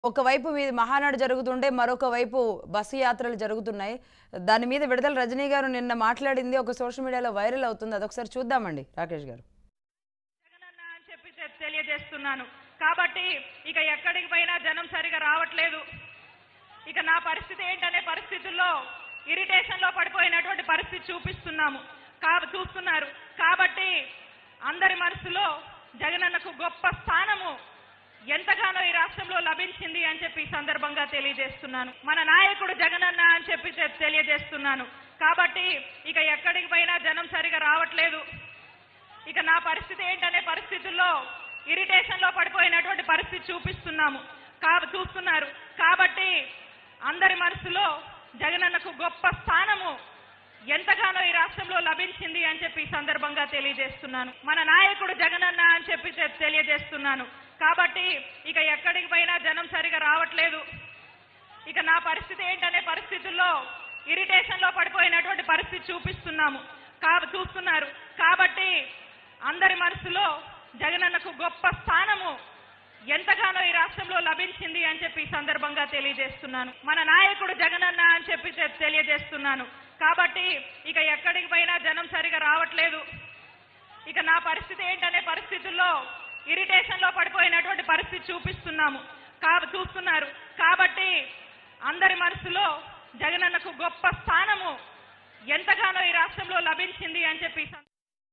ఒకవైపు మీది మహానాడు జరుగుతుంటే మరొక వైపు బస్సు యాత్రలు జరుగుతున్నాయి దాని మీద విడుదల రజనీ గారు నిన్న మాట్లాడింది ఒక సోషల్ మీడియాలో వైరల్ అవుతుంది అదొకసారి చూద్దామండి రాకేష్ గారు జగనన్న అని చెప్పి తె- తెలియజేస్తున్నాను కాబట్టి ఇక ఎక్కడికి పోయినా జనం సరిగా రావట్లేదు ఇక నా పరిస్థితి ఏంటనే పరిస్థితుల్లో ఇరిటేషన్ లో పడిపోయినటువంటి పరిస్థితి చూపిస్తున్నాము కా చూస్తున్నారు కాబట్టి అందరి మనసులో జగనన్నకు గొప్ప స్థానము ఎంతగానో ఈ రాష్ట్రంలో లభించింది అని చెప్పి ఈ సందర్భంగా తెలియజేస్తున్నాను మన నాయకుడు జగనన్న అని చెప్పి తె- తెలియజేస్తున్నాను కాబట్టి ఇక ఎక్కడికి పోయినా జనం సరిగా రావట్లేదు ఇక నా పరిస్థితి ఏంటనే పరిస్థితుల్లో ఇరిటేషన్ లో పడిపోయినటువంటి పరిస్థితి చూపిస్తున్నాము కా చూస్తున్నారు కాబట్టి అందరి మనసులో జగనన్నకు గొప్ప స్థానము ఎంతగానో ఈ రాష్ట్రంలో లభించింది అని చెప్పి ఈ సందర్భంగా తెలియజేస్తున్నాను మన నాయకుడు జగనన్న అని చెప్పి తె- తెలియజేస్తున్నాను కాబట్టి ఇక ఎక్కడికి పోయినా జనం సరిగా రావట్లేదు ఇక నా పరిస్థితి ఏంటనే పరిస్థితుల్లో ఇరిటేషన్ లో పడిపోయినటువంటి పరిస్థితి చూపిస్తున్నాము కా చూస్తున్నారు కాబట్టి అందరి మనసులో జగనన్నకు గొప్ప స్థానము ఎంతగానో ఈ రాష్ట్రంలో లభించింది అని చెప్పి ఈ సందర్భంగా తెలియజేస్తున్నాను మన నాయకుడు జగనన్న అని చెప్పి తె- తెలియజేస్తున్నాను కాబట్టి ఇక ఎక్కడికి పోయినా జనం సరిగా రావట్లేదు ఇక నా పరిస్థితి ఏంటనే పరిస్థితుల్లో ఇరిటేషన్ లో పడిపోయినటువంటి పరిస్థితి చూపిస్తున్నాము కా చూస్తున్నారు కాబట్టి అందరి మనసులో జగనన్నకు గొప్ప స్థానము ఎంతగానో ఈ రాష్ట్రంలో లభించింది అని చెప్పి ఈ సం-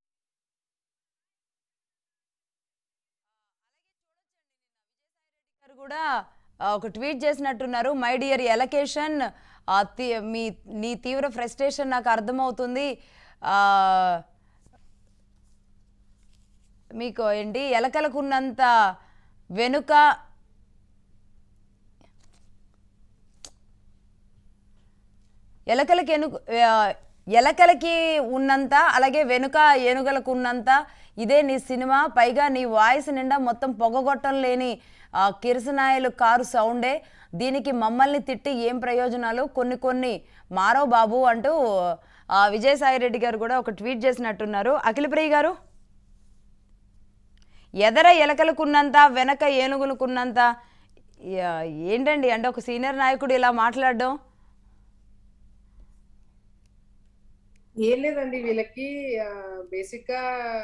గారు కూడా ఆ, ఒక ట్వీట్ చేసినట్టున్నారు మై డియర్ ఎలకేషన్ మీ నీ తీవ్ర ఫ్రస్ట్రేషన్ నాకు అర్థమవుతుంది ఆ, మీకు ఏంటి ఎలకలకున్నంత వెనుక ఎలకలకి ఎను ఆ, ఎలకలకి ఉన్నంత అలాగే వెనుక ఏనుగలకు ఉన్నంత ఇదే నీ సినిమా పైగా నీ వాయిస్ నిండా మొత్తం పొగగొట్టం లేని ఆ, కిరసనాయలు కారు సౌండే దీనికి మమ్మల్ని తిట్టి ఏం ప్రయోజనాలు కొన్ని కొన్ని మారో బాబు అంటూ ఆ, విజయసాయిరెడ్డి గారు కూడా ఒక ట్వీట్ చేసినట్టున్నారు అఖిలప్రియ గారు ఎదర ఎలకలకున్నంత వెనక ఏనుగులకున్నంత యా- ఏంటండి అంటే ఒక సీనియర్ నాయకుడు ఇలా మాట్లాడడం ఏం లేదండి వీళ్ళకి బేసిక్ గా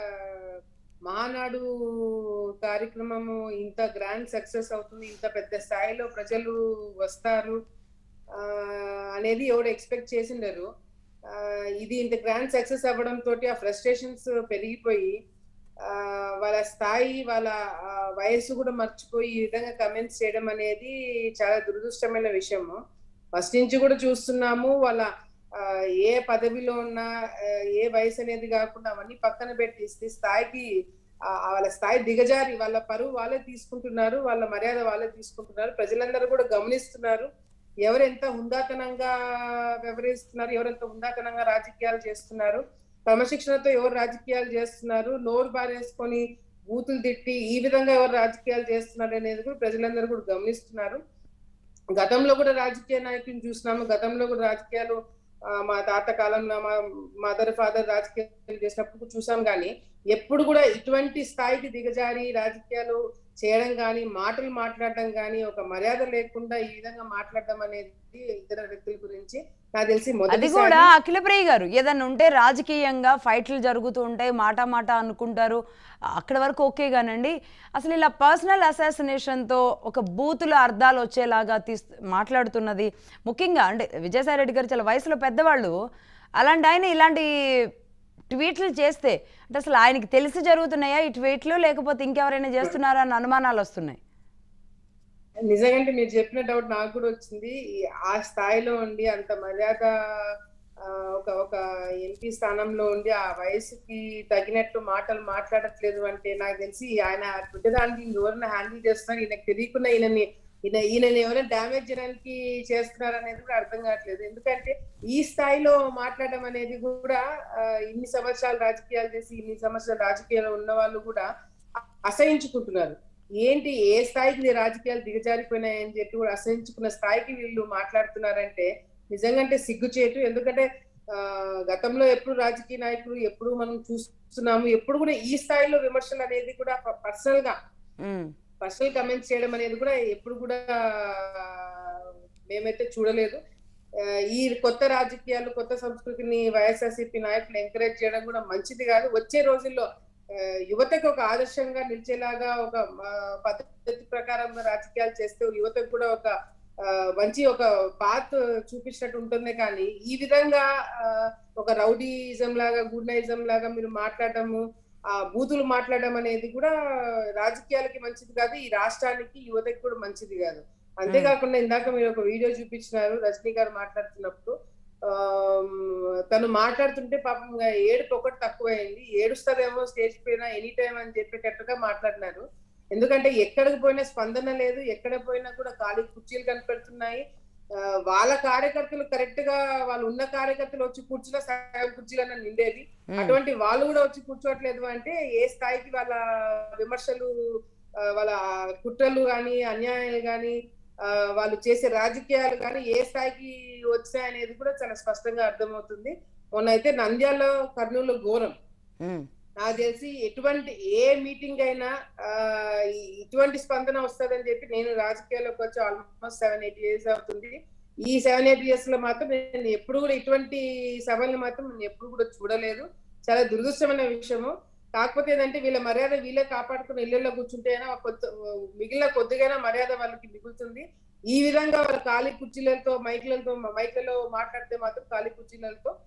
మహానాడు కార్యక్రమము ఇంత గ్రాండ్ సక్సెస్ అవుతుంది ఇంత పెద్ద స్థాయిలో ప్రజలు వస్తారు ఆ, అనేది ఎవడు ఎక్స్పెక్ట్ చేసిండరు ఆ, ఇది ఇంత గ్రాండ్ సక్సెస్ అవ్వడం తోటి ఆ ఫ్రస్ట్రేషన్స్ పెరిగిపోయి ఆ, వాళ్ళ స్థాయి వాళ్ళ ఆ, వయస్సు కూడా మర్చిపోయి ఈ విధంగా కమెంట్స్ చేయడం అనేది చాలా దురదృష్టమైన విషయము ఫస్ట్ నుంచి కూడా చూస్తున్నాము వాళ్ళ ఆ, ఏ పదవిలో ఉన్నా ఆ, ఏ వయసు అనేది కాకుండా అవన్నీ పక్కన పెట్టిస్తే స్థాయికి ఆ, వాళ్ళ స్థాయి దిగజారి వాళ్ళ పరువు వాళ్ళే తీసుకుంటున్నారు వాళ్ళ మర్యాద వాళ్ళే తీసుకుంటున్నారు ప్రజలందరూ కూడా గమనిస్తున్నారు ఎవరు ఎంత హుందాతనంగా వ్యవహరిస్తున్నారు ఎవరెంత హుందాతనంగా రాజకీయాలు చేస్తున్నారు క్రమశిక్షణతో ఎవరు రాజకీయాలు చేస్తున్నారు నోరు బారేసుకొని బూతులు తిట్టి ఈ విధంగా ఎవరు రాజకీయాలు చేస్తున్నారు అనేది కూడా ప్రజలందరూ కూడా గమనిస్తున్నారు గతంలో కూడా రాజకీయ నాయకులను చూసినాము గతంలో కూడా రాజకీయాలు ఆ, మా తాత కాలంలో మా మదర్ ఫాదర్ రాజకీయాలు చేసినప్పుడు చూసాం కానీ ఎప్పుడు కూడా ఇటువంటి స్థాయికి దిగజారి రాజకీయాలు చేయడం కానీ మాటలు మాట్లాడడం కానీ ఒక మర్యాద లేకుండా ఈ విధంగా మాట్లాడడం అనేది ఇతర వ్యక్తుల గురించి నాకు తెలిసి అది మొదటిసారి కూడా అఖిలప్రియ గారు ఏదన్నా ఉంటే రాజకీయంగా ఫైట్లు జరుగుతూ ఉంటాయి మాట మాట అనుకుంటారు అక్కడ వరకు ఓకే కానండి అసలు ఇలా పర్సనల్ అసాసినేషన్తో ఒక బూతుల అర్థాలు వచ్చేలాగా తీస్ మాట్లాడుతున్నది ముఖ్యంగా అంటే విజయసాయి రెడ్డి గారు చాలా వయసులో పెద్దవాళ్ళు అలాంటి ఆయన ఇలాంటి ట్వీట్లు చేస్తే అంటే అసలు ఆయనకి తెలిసి జరుగుతున్నాయా ఈ ట్వీట్లు లేకపోతే ఇంకెవరైనా చేస్తున్నారా అన్న అనుమానాలు వస్తున్నాయి నిజంగా మీరు చెప్పిన డౌట్ నాకు కూడా వచ్చింది ఈ- ఆ స్థాయిలో ఉండి అంత మర్యాద ఆ, ఒక ఒక ఎంపీ స్థానంలో ఉండి ఆ వయసుకి తగినట్టు మాటలు మాట్లాడట్లేదు అంటే నాకు తెలిసి ఆయన ట్విట్టర్ హ్యాండిల్ ఎవరైనా హ్యాండిల్ చేస్తున్నారు ఈయనకు తెలియకుండా ఈయనని ఈయన ఈయనని ఎవరైనా డ్యామేజ్ చేయడానికి చేస్తున్నారు అనేది కూడా అర్థం కావట్లేదు ఎందుకంటే ఈ స్థాయిలో మాట్లాడడం అనేది కూడా ఆ, ఇన్ని సంవత్సరాలు రాజకీయాలు చేసి ఇన్ని సంవత్సరాలు రాజకీయాలు ఉన్న వాళ్ళు కూడా అసహించుకుంటున్నారు ఏంటి ఏ స్థాయికి నీ రాజకీయాలు దిగజారిపోయినాయని చెప్పి కూడా అసహించుకున్న స్థాయికి వీళ్ళు మాట్లాడుతున్నారంటే నిజంగా అంటే సిగ్గుచేటు ఎందుకంటే ఆ గతంలో ఎప్పుడు రాజకీయ నాయకులు ఎప్పుడు మనం చూస్తున్నాము ఎప్పుడు కూడా ఈ స్థాయిలో విమర్శలు అనేది కూడా పర్సనల్ గా ఉమ్. పర్సనల్ కమెంట్స్ చేయడం అనేది కూడా ఎప్పుడు కూడా మేమైతే చూడలేదు ఆ, ఈ కొత్త రాజకీయాలు కొత్త సంస్కృతిని వైఎస్ఆర్సీపీ నాయకులు ఎంకరేజ్ చేయడం కూడా మంచిది కాదు వచ్చే రోజుల్లో ఆ, యువతకు ఒక ఆదర్శంగా నిలిచేలాగా ఒక ఆ, పద్ధతి ప్రకారం రాజకీయాలు చేస్తే యువతకు కూడా ఒక ఆ, మంచి ఒక పాత్ చూపించినట్టు ఉంటుంది కానీ ఈ విధంగా ఆ, ఒక రౌడీయిజం లాగా గుండాయిజం లాగా మీరు మాట్లాడటము ఆ బూతులు మాట్లాడడం అనేది కూడా రాజకీయాలకి మంచిది కాదు ఈ రాష్ట్రానికి యువతకి కూడా మంచిది కాదు అంతేకాకుండా ఇందాక మీరు ఒక వీడియో చూపించినారు రజనీ గారు మాట్లాడుతున్నప్పుడు ఆమ్, తను మాట్లాడుతుంటే పాపం ఇంకా ఏడుపు ఒకటి తక్కువైంది ఏడుస్తారేమో స్టేజ్ పైన ఎనీ టైం అని చెప్పేటట్టుగా మాట్లాడినారు ఎందుకంటే ఎక్కడికి పోయినా స్పందన లేదు ఎక్కడ పోయినా కూడా ఖాళీ కుర్చీలు కనిపెడుతున్నాయి ఆ, వాళ్ళ కార్యకర్తలు కరెక్ట్ గా వాళ్ళు ఉన్న కార్యకర్తలు వచ్చి కూర్చున్న సగం కుర్చీలన్నా నిండేది ఉమ్, అటువంటి వాళ్ళు కూడా వచ్చి కూర్చోవట్లేదు అంటే ఏ స్థాయికి వాళ్ళ విమర్శలు ఆ, వాళ్ళ కుట్రలు కానీ అన్యాయాలు కానీ వాళ్ళు చేసే రాజకీయాలు కానీ ఏ స్థాయికి వచ్చాయనేది కూడా చాలా స్పష్టంగా అర్థమవుతుంది మొన్న అయితే నంద్యాల కర్నూలు ఘోరం ఉమ్, నాకు తెలిసి ఎటువంటి ఏ మీటింగ్ అయినా ఆ, ఈ- ఇటువంటి స్పందన వస్తుందని చెప్పి నేను రాజకీయాల్లోకి వచ్చి ఆల్మోస్ట్ సెవెన్ ఎయిట్ ఇయర్స్ అవుతుంది ఈ సెవెన్ ఎయిట్ ఇయర్స్ లో మాత్రం నేను ఎప్పుడు కూడా ఇటువంటి సభల్ని మాత్రం నేను ఎప్పుడు కూడా చూడలేదు చాలా దురదృష్టమైన విషయము కాకపోతే ఏంటంటే వీళ్ళ మర్యాద వీళ్ళే కాపాడుకుని ఇళ్ళల్లో కూర్చుంటేనా కొత్త మిగిలిన కొద్దిగైనా మర్యాద వాళ్ళకి మిగులుతుంది ఈ విధంగా వాళ్ళ ఖాళీ కుర్చీలతో మైక్లతో మైక్లలో మాట్లాడితే మాత్రం ఖాళీ కుర్చీలతో